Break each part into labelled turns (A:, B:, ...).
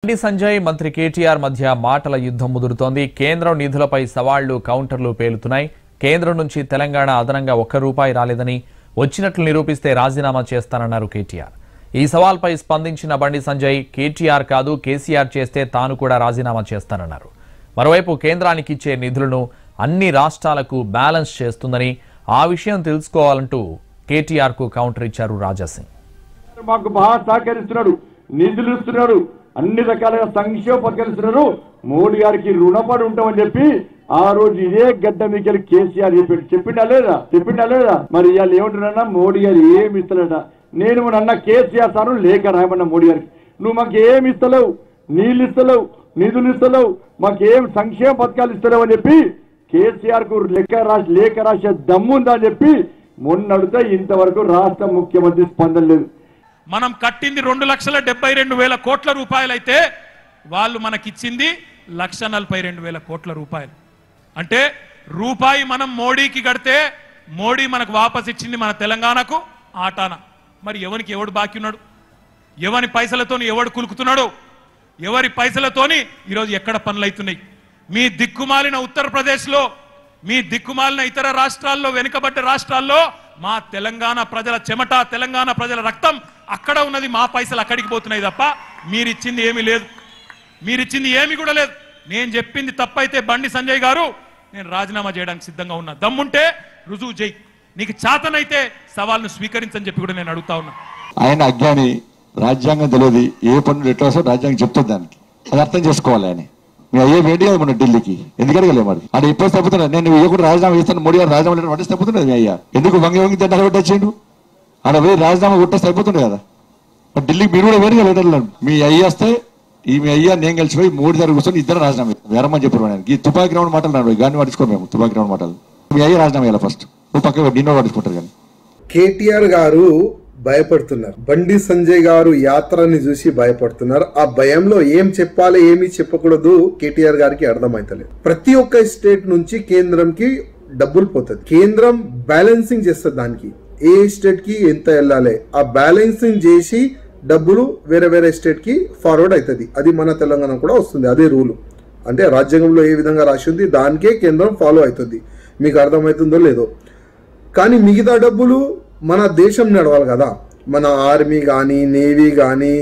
A: బండి సంజయ్ మంత్రి కేటీఆర్ మధ్య మాటల యుద్ధం ముదురుతోంది కేంద్రం నిధులపై సవాళ్లు కౌంటర్లు పేలుతున్నాయి కేంద్రం నుంచి తెలంగాణ అదనంగా ఒక్క రూపాయి రాలేదని వచ్చినట్లు నిరూపిస్తే రాజీనామా చేస్తానన్నారు కేటీఆర్ ఈ సవాల్పై స్పందించిన బండి సంజయ్ కేటీఆర్ కాదు కేసీఆర్ చేస్తే తాను కూడా రాజీనామా చేస్తానన్నారు మరోవైపు కేంద్రానికి ఇచ్చే నిధులను అన్ని రాష్ట్రాలకు బ్యాలెన్స్ చేస్తుందని ఆ విషయం తెలుసుకోవాలంటూ కేటీఆర్ కు కౌంటర్ ఇచ్చారు రాజాసింగ్
B: మాకు బాగా సహకరిస్తున్నాడు నిధులు ఇస్తున్నాడు అన్ని రకాలుగా సంక్షేమ పథకాలు ఇస్తున్నారు మోడీ గారికి రుణపడి ఉంటామని చెప్పి ఆ రోజు ఇదే గడ్డ మీకు కేసీఆర్ చెప్పాడు చెప్పిండా లేదా చెప్పిండా లేదా మరి ఇవాళ ఏమంటున్నా మోడీ గారు ఏమి ఇస్తలేట నేను అన్న కేసీఆర్ సార్ లేఖ రాయమన్న మోడీ గారికి నువ్వు మాకు ఏమి ఇస్తలేవు నీళ్ళు ఇస్తలేవు నిధులు ఇస్తలేవు మాకు ఏం సంక్షేమ పథకాలు ఇస్తలేవు అని చెప్పి కేసీఆర్ కు లెక్క రాసి లేఖ రాసే దమ్ముందా అని చెప్పి మొన్న అడిగితే ఇంతవరకు రాష్ట్ర ముఖ్యమంత్రి స్పందన లేదు
C: మనం కట్టింది రెండు లక్షల డెబ్బై రెండు వేల కోట్ల రూపాయలైతే వాళ్ళు మనకిచ్చింది లక్ష నలభై రెండు వేల కోట్ల రూపాయలు అంటే రూపాయి మనం మోడీకి కడితే మోడీ మనకు వాపస్ ఇచ్చింది మన తెలంగాణకు ఆటాన మరి ఎవరికి ఎవడు బాకీ ఉన్నాడు ఎవరి పైసలతోని ఎవడు కులుకుతున్నాడు ఎవరి పైసలతోని ఈరోజు ఎక్కడ పనులు అవుతున్నాయి మీ దిక్కుమాలిన ఉత్తరప్రదేశ్లో మీ దిక్కుమాలిన ఇతర రాష్ట్రాల్లో వెనుకబడ్డ రాష్ట్రాల్లో మా తెలంగాణ ప్రజల చెమట తెలంగాణ ప్రజల రక్తం అక్కడ ఉన్నది మా పైసలు అక్కడికి పోతున్నాయి తప్ప మీరిచ్చింది ఏమీ లేదు మీరిచ్చింది ఏమీ కూడా లేదు నేను చెప్పింది తప్పైతే బండి సంజయ్ గారు నేను రాజీనామా చేయడానికి సిద్ధంగా ఉన్నా దమ్ముంటే రుజువు చేయి నీకు చాతనైతే సవాల్ను స్వీకరించని చెప్పి కూడా నేను అడుగుతా ఉన్నా
D: ఆయన అజ్ఞాని రాజ్యాంగం తెలియదు ఏ పనులు ఎట్లా వస్తారో రాజ్యాంగం చెప్తుంది దానికి అది అర్థం చేసుకోవాలి ఆయన మీ అయ్యే వేడి కదా మన ఢిల్లీకి ఎందుకు అడగలే మరి అది ఎప్పుడు తప్పుతున్నారు నేను ఇవ్వకుండా రాజీనామా చేస్తాను మోడీ గారు రాజీనామా లేదని పట్టేసి తప్పుతున్నది మీ అయ్యా ఎందుకు వంగి వంగి దండాలు పెట్టొచ్చిండు ఆడ పోయి రాజీనామా కొట్టేసి అయిపోతుంది కదా మరి ఢిల్లీకి మీరు కూడా వేరు కదా లెటర్లు మీ అయ్యి వస్తే ఈ మీ అయ్యా నేను కలిసిపోయి మూడు దగ్గర కూర్చొని ఇద్దరు రాజీనామా చేస్తాం. వేరమ్మని చెప్పారు ఆయన ఈ తుపాకి రౌండ్ మాటలు నాడు గాన్ని పట్టించుకో మేము తుపాకి రౌండ్ మాటలు మీ అయ్యే రాజీనామా చేయాలి ఫస్ట్ నువ్వు పక్క నిన్నో పట్టించుకుంటారు కానీ
E: కేటీఆర్ గారు భయపడుతున్నారు బండి సంజయ్ గారు యాత్రని చూసి భయపడుతున్నారు ఆ భయంలో ఏం చెప్పాలి ఏమి చెప్పకూడదు కేటీఆర్ గారికి అర్థమైతలేదు ప్రతి ఒక్క స్టేట్ నుంచి కేంద్రంకి డబ్బులు పోతుంది కేంద్రం బ్యాలెన్సింగ్ చేస్తుంది దానికి ఏ స్టేట్ కి ఎంత వెళ్ళాలి ఆ బ్యాలెన్సింగ్ చేసి డబ్బులు వేరే వేరే స్టేట్ కి ఫార్వర్డ్ అవుతుంది అది మన తెలంగాణ కూడా వస్తుంది అదే రూల్ అంటే రాజ్యాంగంలో ఏ విధంగా రాసి ఉంది దానికే కేంద్రం ఫాలో అవుతుంది మీకు అర్థమవుతుందో లేదో కానీ మిగతా డబ్బులు మన దేశం నడవాలి కదా మన ఆర్మీ కానీ నేవీ కానీ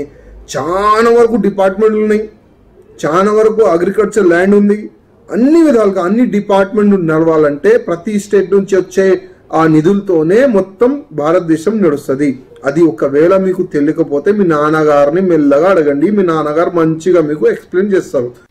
E: చాలా వరకు డిపార్ట్మెంట్లు ఉన్నాయి చాలా వరకు అగ్రికల్చర్ ల్యాండ్ ఉంది అన్ని విధాలుగా అన్ని డిపార్ట్మెంట్ నడవాలంటే ప్రతి స్టేట్ నుంచి వచ్చే ఆ నిధులతోనే మొత్తం భారతదేశం నడుస్తుంది అది ఒకవేళ మీకు తెలియకపోతే మీ నాన్నగారిని మెల్లగా అడగండి మీ నాన్నగారు మంచిగా మీకు ఎక్స్ప్లెయిన్ చేస్తారు